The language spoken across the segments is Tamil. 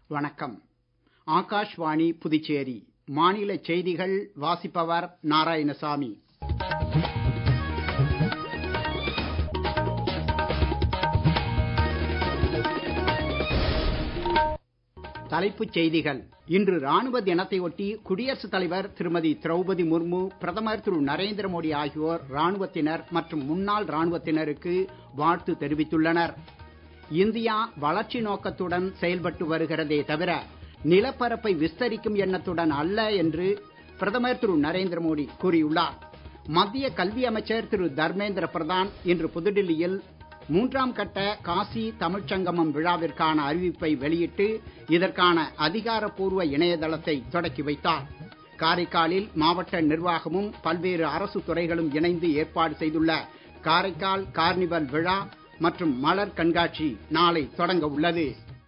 வணக்கம் ஆகாஷ்வாணி புதுச்சேரி மாநில செய்திகள் வாசிப்பவர் நாராயணசாமி தலைப்புச் செய்திகள் இன்று ராணுவ தினத்தை ஒட்டி குடியரசுத் தலைவர் திருமதி திரௌபதி முர்மு பிரதமர் திரு நரேந்திர மோடி ஆகியோர் ராணுவத்தினர் மற்றும் முன்னாள் ராணுவத்தினருக்கு வாழ்த்து தெரிவித்துள்ளனர் இந்தியா வளர்ச்சி நோக்கத்துடன் செயல்பட்டு வருகிறதே தவிர நிலப்பரப்பை விஸ்தரிக்கும் எண்ணத்துடன் அல்ல என்று பிரதமர் திரு நரேந்திர மோடி கூறியுள்ளார் மத்திய கல்வி அமைச்சர் திரு தர்மேந்திர பிரதான் இன்று புதுடில்லியில் மூன்றாம் கட்ட காசி தமிழ்ச் சங்கமம் விழாவிற்கான அறிவிப்பை வெளியிட்டு இதற்கான அதிகாரப்பூர்வ இணையதளத்தை தொடக்கி வைத்தார் காரைக்காலில் மாவட்ட நிர்வாகமும் பல்வேறு அரசு துறைகளும் இணைந்து ஏற்பாடு செய்துள்ள காரைக்கால் கார்னிவல் விழா மற்றும் மலர் கண்காட்சி நாளை தொடங்க உள்ளது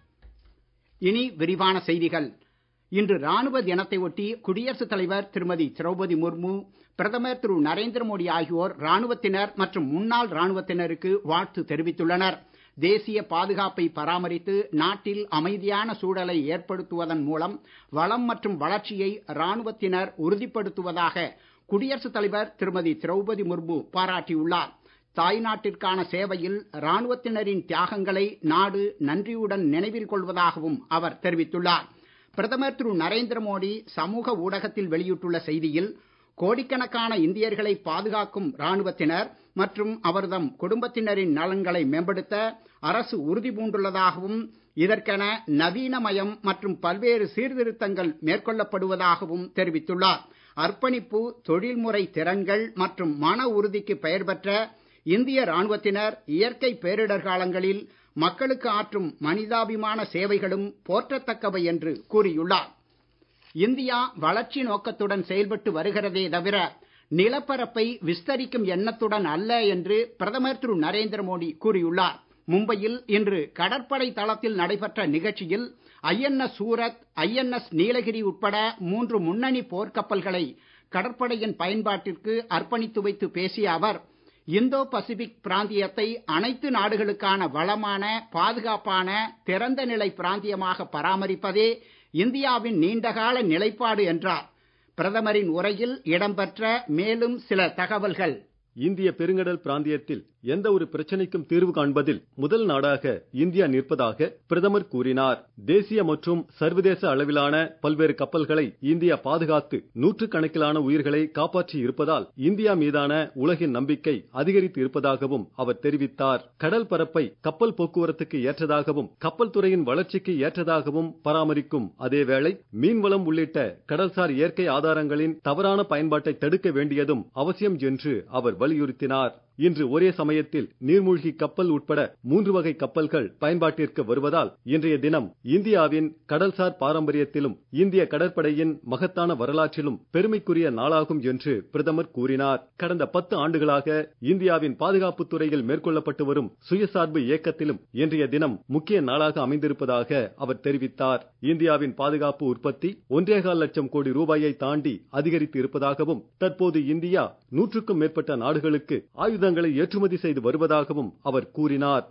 இனி விரிவான செய்திகள் இன்று ராணுவ தினத்தை ஒட்டி குடியரசுத் தலைவர் திருமதி திரௌபதி முர்மு பிரதமர் திரு நரேந்திர மோடி ஆகியோர் ராணுவத்தினர் மற்றும் முன்னாள் ராணுவத்தினருக்கு வாழ்த்து தெரிவித்துள்ளனர் தேசிய பாதுகாப்பை பராமரித்து நாட்டில் அமைதியான சூழலை ஏற்படுத்துவதன் மூலம் வளம் மற்றும் வளர்ச்சியை ராணுவத்தினர் உறுதிப்படுத்துவதாக குடியரசுத் தலைவர் திருமதி திரௌபதி முர்மு பாராட்டியுள்ளார் தாய்நாட்டிற்கான சேவையில் ராணுவத்தினரின் தியாகங்களை நாடு நன்றியுடன் நினைவில் கொள்வதாகவும் அவர் தெரிவித்துள்ளார் பிரதமர் திரு நரேந்திர மோடி சமூக ஊடகத்தில் வெளியிட்டுள்ள செய்தியில் கோடிக்கணக்கான இந்தியர்களை பாதுகாக்கும் ராணுவத்தினர் மற்றும் அவர்தம் குடும்பத்தினரின் நலன்களை மேம்படுத்த அரசு உறுதி பூண்டுள்ளதாகவும் இதற்கென நவீனமயம் மற்றும் பல்வேறு சீர்திருத்தங்கள் மேற்கொள்ளப்படுவதாகவும் தெரிவித்துள்ளார் அர்ப்பணிப்பு தொழில்முறை திறன்கள் மற்றும் மன உறுதிக்கு பெயர் பெற்ற இந்திய ராணுவத்தினர் இயற்கை பேரிடர் காலங்களில் மக்களுக்கு ஆற்றும் மனிதாபிமான சேவைகளும் போற்றத்தக்கவை என்று கூறியுள்ளார் இந்தியா வளர்ச்சி நோக்கத்துடன் செயல்பட்டு வருகிறதே தவிர நிலப்பரப்பை விஸ்தரிக்கும் எண்ணத்துடன் அல்ல என்று பிரதமர் திரு நரேந்திர மோடி கூறியுள்ளார் மும்பையில் இன்று கடற்படை தளத்தில் நடைபெற்ற நிகழ்ச்சியில் ஐஎன்எஸ் சூரத் ஐஎன்எஸ் நீலகிரி உட்பட மூன்று முன்னணி போர்க்கப்பல்களை கடற்படையின் பயன்பாட்டிற்கு அர்ப்பணித்து வைத்து பேசிய அவர் இந்தோ பசிபிக் பிராந்தியத்தை அனைத்து நாடுகளுக்கான வளமான பாதுகாப்பான திறந்த நிலை பிராந்தியமாக பராமரிப்பதே இந்தியாவின் நீண்டகால நிலைப்பாடு என்றார் பிரதமரின் உரையில் இடம்பெற்ற மேலும் சில தகவல்கள் இந்திய பெருங்கடல் பிராந்தியத்தில் எந்த ஒரு பிரச்சனைக்கும் தீர்வு காண்பதில் முதல் நாடாக இந்தியா நிற்பதாக பிரதமர் கூறினார் தேசிய மற்றும் சர்வதேச அளவிலான பல்வேறு கப்பல்களை இந்தியா பாதுகாத்து நூற்றுக்கணக்கிலான உயிர்களை காப்பாற்றி இருப்பதால் இந்தியா மீதான உலகின் நம்பிக்கை அதிகரித்து இருப்பதாகவும் அவர் தெரிவித்தார் கடல் பரப்பை கப்பல் போக்குவரத்துக்கு ஏற்றதாகவும் கப்பல் துறையின் வளர்ச்சிக்கு ஏற்றதாகவும் பராமரிக்கும் அதேவேளை மீன்வளம் உள்ளிட்ட கடல்சார் இயற்கை ஆதாரங்களின் தவறான பயன்பாட்டை தடுக்க வேண்டியதும் அவசியம் என்று அவர் வலியுறுத்தினார் இன்று ஒரே சமயத்தில் நீர்மூழ்கி கப்பல் உட்பட மூன்று வகை கப்பல்கள் பயன்பாட்டிற்கு வருவதால் இன்றைய தினம் இந்தியாவின் கடல்சார் பாரம்பரியத்திலும் இந்திய கடற்படையின் மகத்தான வரலாற்றிலும் பெருமைக்குரிய நாளாகும் என்று பிரதமர் கூறினார் கடந்த பத்து ஆண்டுகளாக இந்தியாவின் பாதுகாப்பு துறையில் மேற்கொள்ளப்பட்டு வரும் சுயசார்பு இயக்கத்திலும் இன்றைய தினம் முக்கிய நாளாக அமைந்திருப்பதாக அவர் தெரிவித்தார் இந்தியாவின் பாதுகாப்பு உற்பத்தி ஒன்றேகால் லட்சம் கோடி ரூபாயை தாண்டி அதிகரித்து இருப்பதாகவும் தற்போது இந்தியா நூற்றுக்கும் மேற்பட்ட நாடுகளுக்கு ஆயுதங்களை ஏற்றுமதி செய்து வருவதாகவும் அவர் கூறினார்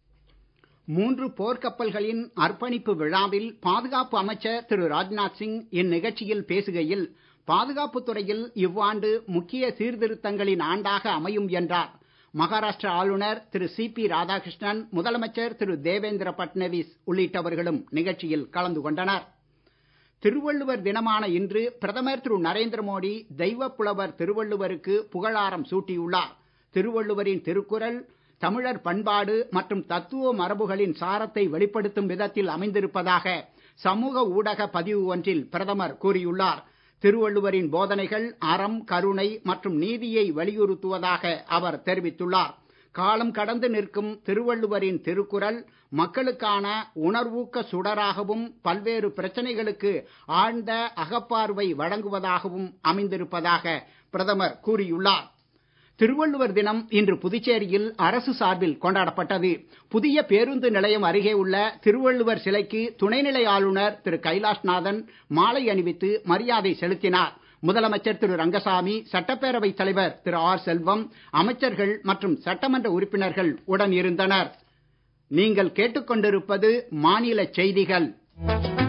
மூன்று போர்க்கப்பல்களின் அர்ப்பணிப்பு விழாவில் பாதுகாப்பு அமைச்சர் திரு ராஜ்நாத் சிங் இந்நிகழ்ச்சியில் பேசுகையில் பாதுகாப்பு துறையில் இவ்வாண்டு முக்கிய சீர்திருத்தங்களின் ஆண்டாக அமையும் என்றார் மகாராஷ்டிர ஆளுநர் திரு சி பி ராதாகிருஷ்ணன் முதலமைச்சர் திரு தேவேந்திர பட்னவிஸ் உள்ளிட்டவர்களும் நிகழ்ச்சியில் கலந்து கொண்டனர் திருவள்ளுவர் தினமான இன்று பிரதமர் திரு நரேந்திர மோடி தெய்வப் புலவர் திருவள்ளுவருக்கு புகழாரம் சூட்டியுள்ளார் திருவள்ளுவரின் திருக்குறள் தமிழர் பண்பாடு மற்றும் தத்துவ மரபுகளின் சாரத்தை வெளிப்படுத்தும் விதத்தில் அமைந்திருப்பதாக சமூக ஊடக பதிவு ஒன்றில் பிரதமர் கூறியுள்ளார் திருவள்ளுவரின் போதனைகள் அறம் கருணை மற்றும் நீதியை வலியுறுத்துவதாக அவர் தெரிவித்துள்ளார் காலம் கடந்து நிற்கும் திருவள்ளுவரின் திருக்குறள் மக்களுக்கான உணர்வூக்க சுடராகவும் பல்வேறு பிரச்சனைகளுக்கு ஆழ்ந்த அகப்பார்வை வழங்குவதாகவும் அமைந்திருப்பதாக பிரதமர் கூறியுள்ளார் திருவள்ளுவர் தினம் இன்று புதுச்சேரியில் அரசு சார்பில் கொண்டாடப்பட்டது புதிய பேருந்து நிலையம் அருகே உள்ள திருவள்ளுவர் சிலைக்கு துணைநிலை ஆளுநர் திரு கைலாஷ்நாதன் மாலை அணிவித்து மரியாதை செலுத்தினார் முதலமைச்சர் திரு ரங்கசாமி சட்டப்பேரவைத் தலைவர் திரு ஆர் செல்வம் அமைச்சர்கள் மற்றும் சட்டமன்ற உறுப்பினர்கள் உடன் இருந்தனர் நீங்கள் கேட்டுக்கொண்டிருப்பது மாநில செய்திகள்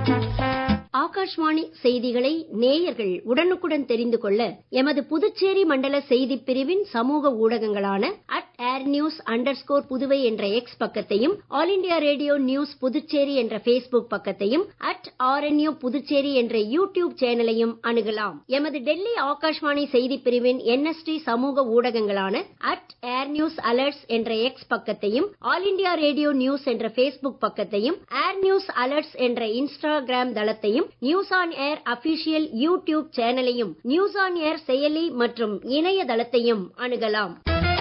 ஆகாஷ்வாணி செய்திகளை நேயர்கள் உடனுக்குடன் தெரிந்து கொள்ள எமது புதுச்சேரி மண்டல செய்திப் பிரிவின் சமூக ஊடகங்களான at air news under Puduvai என்ற எக்ஸ் பக்கத்தையும் All India Radio News Puducherry என்ற ஃபேஸ்புக் பக்கத்தையும் அட் ஆர்என்யூ புதுச்சேரி என்ற யூடியூப் சேனலையும் அணுகலாம் எமது டெல்லி ஆகாஷ்வாணி செய்திப் பிரிவின் என்எஸ்டி சமூக ஊடகங்களான அட் ஏர் நியூஸ் அலர்ட்ஸ் என்ற எக்ஸ் பக்கத்தையும் ஆல் இண்டியா ரேடியோ நியூஸ் என்ற ஃபேஸ்புக் பக்கத்தையும் ஏர் நியூஸ் அலர்ட்ஸ் என்ற இன்ஸ்டாகிராம் தளத்தையும் news on air official YouTube சேனலையும் நியூஸ் ஆன் ஏர் செயலி மற்றும் இணையதளத்தையும் அணுகலாம்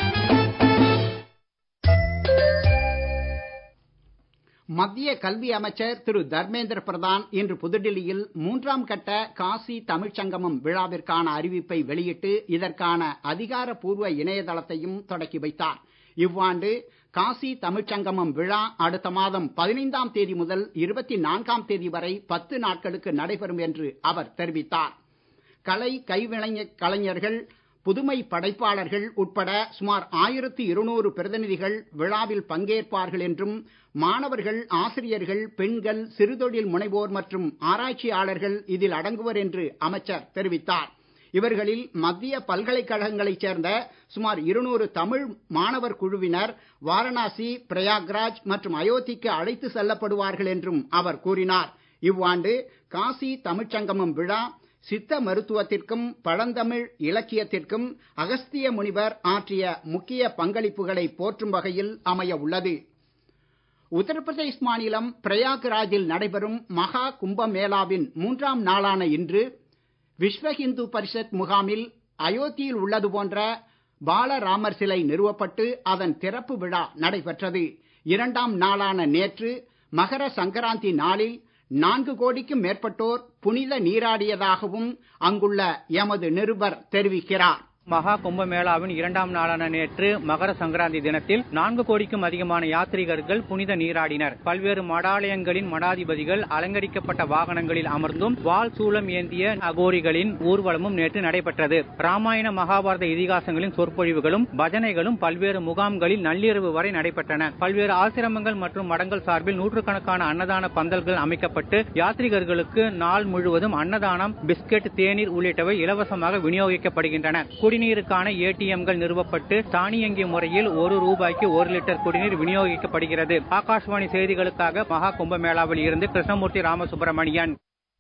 மத்திய கல்வி அமைச்சர் திரு தர்மேந்திர பிரதான் இன்று புதுடில்லியில் மூன்றாம் கட்ட காசி தமிழ்ச் சங்கமம் விழாவிற்கான அறிவிப்பை வெளியிட்டு இதற்கான அதிகாரப்பூர்வ இணையதளத்தையும் தொடக்கி வைத்தார் இவ்வாண்டு காசி தமிழ்ச் சங்கமம் விழா அடுத்த மாதம் பதினைந்தாம் தேதி முதல் இருபத்தி நான்காம் தேதி வரை பத்து நாட்களுக்கு நடைபெறும் என்று அவர் தெரிவித்தார் கலை கைவினைஞர் கலைஞர்கள் புதுமை படைப்பாளர்கள் உட்பட சுமார் ஆயிரத்தி இருநூறு பிரதிநிதிகள் விழாவில் பங்கேற்பார்கள் என்றும் மாணவர்கள் ஆசிரியர்கள் பெண்கள் சிறுதொழில் முனைவோர் மற்றும் ஆராய்ச்சியாளர்கள் இதில் அடங்குவர் என்று அமைச்சர் தெரிவித்தார் இவர்களில் மத்திய பல்கலைக்கழகங்களைச் சேர்ந்த சுமார் இருநூறு தமிழ் மாணவர் குழுவினர் வாரணாசி பிரயாக்ராஜ் மற்றும் அயோத்திக்கு அழைத்து செல்லப்படுவார்கள் என்றும் அவர் கூறினார் இவ்வாண்டு காசி தமிழ்ச்சங்கமம் விழா சித்த மருத்துவத்திற்கும் பழந்தமிழ் இலக்கியத்திற்கும் அகஸ்திய முனிவர் ஆற்றிய முக்கிய பங்களிப்புகளை போற்றும் வகையில் அமைய உள்ளது உத்தரப்பிரதேஷ் மாநிலம் பிரயாக்ராஜில் நடைபெறும் மகா கும்பமேளாவின் மூன்றாம் நாளான இன்று விஸ்வ இந்து பரிஷத் முகாமில் அயோத்தியில் உள்ளது போன்ற பாலராமர் சிலை நிறுவப்பட்டு அதன் திறப்பு விழா நடைபெற்றது இரண்டாம் நாளான நேற்று மகர சங்கராந்தி நாளில் நான்கு கோடிக்கும் மேற்பட்டோர் புனித நீராடியதாகவும் அங்குள்ள எமது நிருபர் தெரிவிக்கிறார் மகா கும்பமேளாவின் இரண்டாம் நாளான நேற்று மகர சங்கராந்தி தினத்தில் நான்கு கோடிக்கும் அதிகமான யாத்ரீகர்கள் புனித நீராடினர் பல்வேறு மடாலயங்களின் மடாதிபதிகள் அலங்கரிக்கப்பட்ட வாகனங்களில் அமர்ந்தும் வால் சூலம் ஏந்திய அகோரிகளின் ஊர்வலமும் நேற்று நடைபெற்றது ராமாயண மகாபாரத இதிகாசங்களின் சொற்பொழிவுகளும் பஜனைகளும் பல்வேறு முகாம்களில் நள்ளிரவு வரை நடைபெற்றன பல்வேறு ஆசிரமங்கள் மற்றும் மடங்கள் சார்பில் நூற்றுக்கணக்கான அன்னதான பந்தல்கள் அமைக்கப்பட்டு யாத்ரீகர்களுக்கு நாள் முழுவதும் அன்னதானம் பிஸ்கெட் தேநீர் உள்ளிட்டவை இலவசமாக விநியோகிக்கப்படுகின்றன குடிநீருக்கான ஏடிஎம்கள் நிறுவப்பட்டு தானியங்கி முறையில் ஒரு ரூபாய்க்கு ஒரு லிட்டர் குடிநீர் விநியோகிக்கப்படுகிறது ஆகாஷ்வாணி செய்திகளுக்காக மகா கும்பமேளாவில் இருந்து கிருஷ்ணமூர்த்தி ராமசுப்பிரமணியன்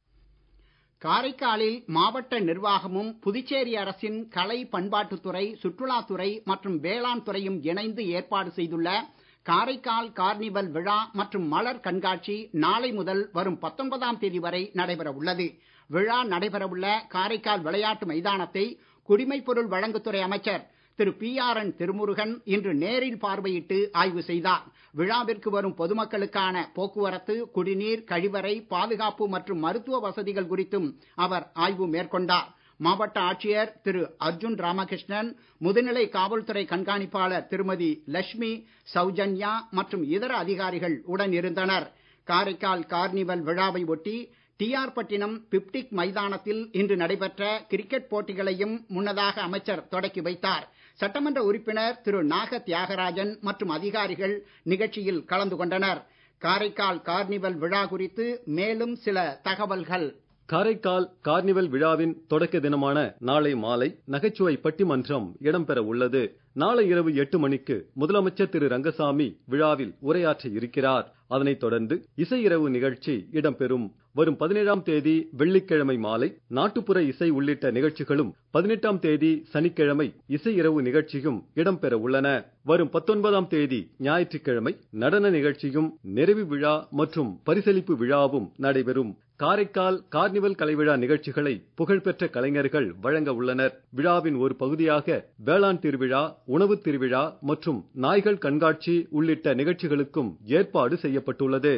காரைக்காலில் மாவட்ட நிர்வாகமும் புதுச்சேரி அரசின் கலை பண்பாட்டுத்துறை சுற்றுலாத்துறை மற்றும் வேளாண் துறையும் இணைந்து ஏற்பாடு செய்துள்ள காரைக்கால் கார்னிவல் விழா மற்றும் மலர் கண்காட்சி நாளை முதல் வரும் பத்தொன்பதாம் தேதி வரை நடைபெற உள்ளது விழா நடைபெறவுள்ள காரைக்கால் விளையாட்டு மைதானத்தை குடிமைப் பொருள் வழங்குத்துறை அமைச்சர் Thiru P R N Thirumurugan இன்று நேரில் பார்வையிட்டு ஆய்வு செய்தார் விழாவிற்கு வரும் பொதுமக்களுக்கான போக்குவரத்து குடிநீர் கழிவறை பாதுகாப்பு மற்றும் மருத்துவ வசதிகள் குறித்தும் அவர் ஆய்வு மேற்கொண்டார் மாவட்ட ஆட்சியர் திரு அர்ஜுன் ராமகிருஷ்ணன் முதுநிலை காவல்துறை கண்காணிப்பாளர் திருமதி லட்சுமி சௌஜன்யா மற்றும் இதர அதிகாரிகள் உடன் இருந்தனர் காரைக்கால் கார்னிவல் விழாவை ஒட்டி டிஆர் பட்டினம் பிப்டிக் மைதானத்தில் இன்று நடைபெற்ற கிரிக்கெட் போட்டிகளையும் முன்னதாக அமைச்சர் தொடக்கி வைத்தார் சட்டமன்ற உறுப்பினர் திரு நாக தியாகராஜன் மற்றும் அதிகாரிகள் நிகழ்ச்சியில் கலந்து கொண்டனர் காரைக்கால் கார்னிவல் விழா குறித்து மேலும் சில தகவல்கள் காரைக்கால் கார்னிவல் விழாவின் தொடக்க தினமான நாளை மாலை நகைச்சுவை பட்டிமன்றம் இடம்பெற உள்ளது நாளை இரவு எட்டு மணிக்கு முதலமைச்சர் திரு ரங்கசாமி விழாவில் உரையாற்ற இருக்கிறார் அதனைத் தொடர்ந்து இசை இரவு நிகழ்ச்சி இடம்பெறும் வரும் பதினேழாம் தேதி வெள்ளிக்கிழமை மாலை நாட்டுப்புற இசை உள்ளிட்ட நிகழ்ச்சிகளும் பதினெட்டாம் தேதி சனிக்கிழமை இசை இரவு நிகழ்ச்சியும் இடம்பெற உள்ளன வரும் பத்தொன்பதாம் தேதி ஞாயிற்றுக்கிழமை நடன நிகழ்ச்சியும் நிறைவு விழா மற்றும் பரிசளிப்பு விழாவும் நடைபெறும் காரைக்கால் கார்னிவல் கலைவிழா நிகழ்ச்சிகளை புகழ்பெற்ற கலைஞர்கள் வழங்க உள்ளனர் விழாவின் ஒரு பகுதியாக வேளாண் திருவிழா உணவு திருவிழா மற்றும் நாய்கள் கண்காட்சி உள்ளிட்ட நிகழ்ச்சிகளுக்கும் ஏற்பாடு செய்யப்பட்டுள்ளது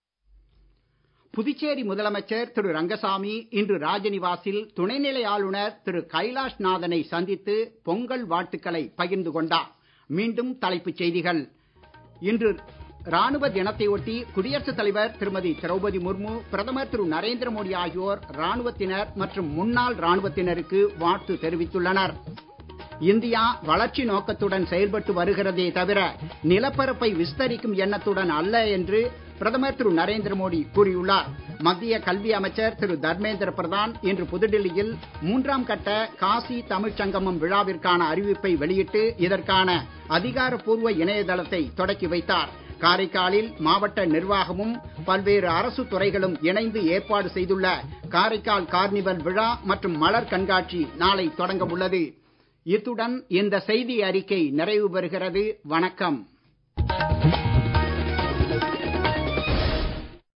புதுச்சேரி முதலமைச்சர் திரு ரங்கசாமி இன்று ராஜநிவாசில் துணைநிலை ஆளுநர் திரு கைலாஷ் நாதனை சந்தித்து பொங்கல் வாழ்த்துக்களை பகிர்ந்து கொண்டார் மீண்டும் தலைப்புச் செய்திகள் இன்று ராணுவ தினத்தை ஒட்டி குடியரசுத் தலைவர் திருமதி திரௌபதி முர்மு பிரதமர் திரு நரேந்திர மோடி ஆகியோர் ராணுவத்தினர் மற்றும் முன்னாள் ராணுவத்தினருக்கு வாழ்த்து தெரிவித்துள்ளனர் இந்தியா வளர்ச்சி நோக்கத்துடன் செயல்பட்டு வருகிறதே தவிர நிலப்பரப்பை விஸ்தரிக்கும் எண்ணத்துடன் அல்ல என்று பிரதமர் திரு நரேந்திர மோடி கூறியுள்ளார் மத்திய கல்வி அமைச்சர் திரு தர்மேந்திர பிரதான் இன்று புதுடில்லியில் மூன்றாம் கட்ட காசி தமிழ்ச் சங்கமம் விழாவிற்கான அறிவிப்பை வெளியிட்டு இதற்கான அதிகாரப்பூர்வ இணையதளத்தை தொடக்கி வைத்தார் காரைக்காலில் மாவட்ட நிர்வாகமும் பல்வேறு அரசு துறைகளும் இணைந்து ஏற்பாடு செய்துள்ள காரைக்கால் கார்னிவல் விழா மற்றும் மலர் கண்காட்சி நாளை தொடங்க உள்ளது இத்துடன் இந்த செய்தி அறிக்கை நிறைவு பெறுகிறது வணக்கம்